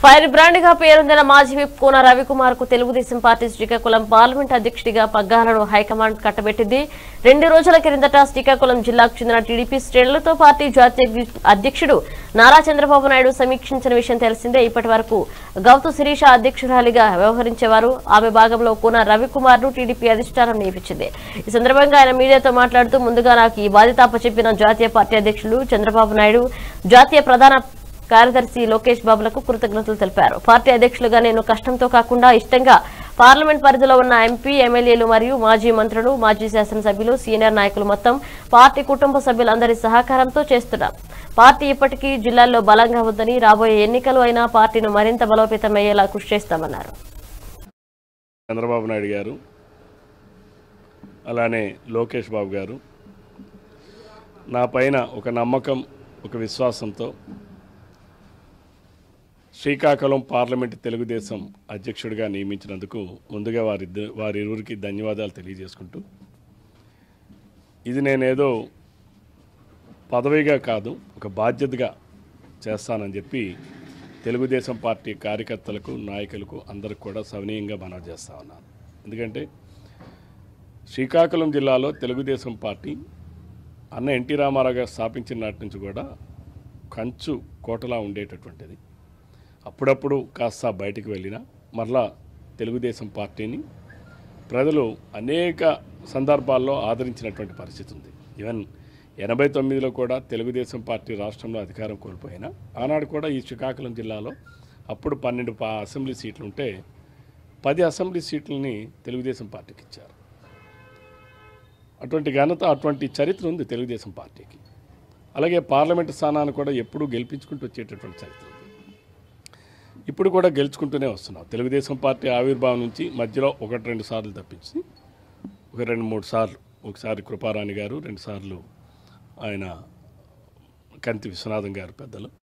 fire brand గా పేరొందిన మాజీ విప్ కోన రవికుమార్ కు తెలుగుదేశం పార్టీ శ్రీకాకుళం పార్లమెంట్ అధ్యక్షుడిగా పగ్గాలను హైకమాండ్ కట్టబెట్టింది రెండు రోజుల క్రిందట శ్రీకాకుళం జిల్లాకు చెందిన టీడీపీ శ్రేణులతో పార్టీ జాతీయ అధ్యక్షుడు నారా చంద్రబాబు నాయుడు సమీక్షించిన విషయం తెలిసిందే ఇప్పటి వరకు గౌతు శిరీష అధ్యక్షురాలిగా వ్యవహరించేవారు ఆమె భాగంలో కోన రవికుమార్ ను టీడీపీ అధిష్టానం నియమించింది ఈ సందర్భంగా ఆయన మీడియాతో మాట్లాడుతూ ముందుగా నాకు ఈ బాధ్యత అప్పచెప్పిన జాతీయ పార్టీ అధ్యక్షులు చంద్రబాబు నాయుడు జాతీయ ప్రధాన కార్యదర్శి లోకేష్ బాబులకు కృతజ్ఞతలు తెలిపారు పార్టీ అధ్యక్షులుగా నేను కష్టంతో కాకుండా ఇష్టంగా పార్లమెంట్ పరిధిలో ఉన్న ఎంపీ ఎమ్మెల్యేలు మరియు మాజీ మంత్రులు మాజీ శాసనసభ్యులు సీనియర్ నాయకులు మొత్తం పార్టీ కుటుంబ సభ్యులందరి సహకారంతో చేస్తున్నాం పార్టీ ఇప్పటికీ జిల్లాల్లో బలంగా ఉందని రాబోయే ఎన్నికలు అయినా పార్టీని మరింత బలోపేతమయ్యేలా కృషి చేస్తామన్నారు చంద్రబాబు నాయుడు గారు అలానే లోకేష్ బాబు గారు నా పైన ఒక నమ్మకం ఒక విశ్వాసంతో శ్రీకాకుళం పార్లమెంట్ తెలుగుదేశం అధ్యక్షుడిగా నియమించినందుకు ముందుగా వారిద్దరు వారిరువురికి ధన్యవాదాలు తెలియజేసుకుంటూ ఇది నేనేదో పదవిగా కాదు ఒక బాధ్యతగా చేస్తానని చెప్పి తెలుగుదేశం పార్టీ కార్యకర్తలకు నాయకులకు అందరికి కూడా సవినీయంగా మనవి చేస్తా ఉన్నాను ఎందుకంటే శ్రీకాకుళం జిల్లాలో తెలుగుదేశం పార్టీ అన్న ఎన్టీ రామారావు గారు స్థాపించిన నాటి నుంచి కూడా కంచు కోటలా ఉండేటటువంటిది అప్పుడప్పుడు కాస్త బయటికి వెళ్ళినా మరలా తెలుగుదేశం పార్టీని ప్రజలు అనేక సందర్భాల్లో ఆదరించినటువంటి పరిస్థితి ఉంది ఈవెన్ ఎనభై తొమ్మిదిలో కూడా తెలుగుదేశం పార్టీ రాష్ట్రంలో అధికారం కోల్పోయినా ఆనాడు కూడా ఈ శ్రీకాకుళం జిల్లాలో అప్పుడు పన్నెండు పా అసెంబ్లీ సీట్లు ఉంటే పది అసెంబ్లీ సీట్లని తెలుగుదేశం పార్టీకి ఇచ్చారు అటువంటి ఘనత అటువంటి చరిత్ర ఉంది తెలుగుదేశం పార్టీకి అలాగే పార్లమెంటు స్థానాన్ని కూడా ఎప్పుడూ గెలిపించుకుంటూ వచ్చేటటువంటి చరిత్ర ఉంది ఇప్పుడు కూడా గెలుచుకుంటూనే వస్తున్నాం తెలుగుదేశం పార్టీ ఆవిర్భావం నుంచి మధ్యలో ఒకటి రెండు సార్లు తప్పించి ఒక రెండు మూడు సార్లు ఒకసారి కృపారాణి గారు రెండు సార్లు ఆయన కంతి విశ్వనాథం గారు పెద్దలు